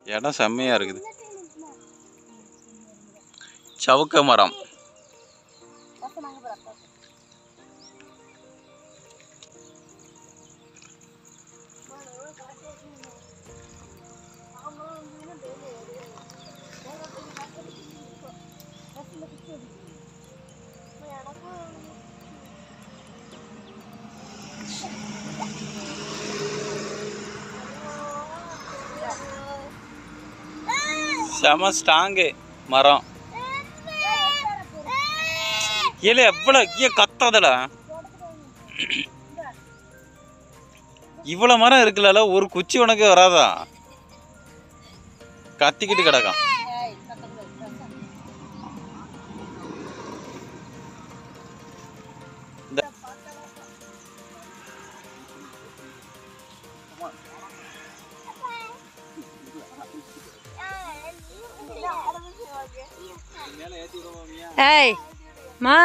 இடம் செம்மையாக இருக்குது சவுக்க மரம் செம ஸ்ட்ராங்கு மரம் இல்ல எவ்வளோ ஏன் கத்தாதடா இவ்வளோ மரம் இருக்குல்ல ஒரு குச்சி உனக்கு வராதா கத்திக்கிட்டு கிடக்கும் இந்த ஏய் மா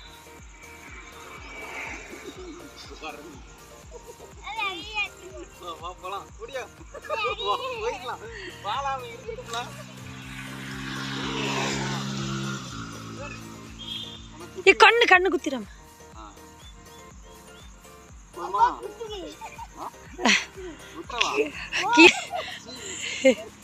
ஏ கண்ணு கண்ணு குத்திரம் கீ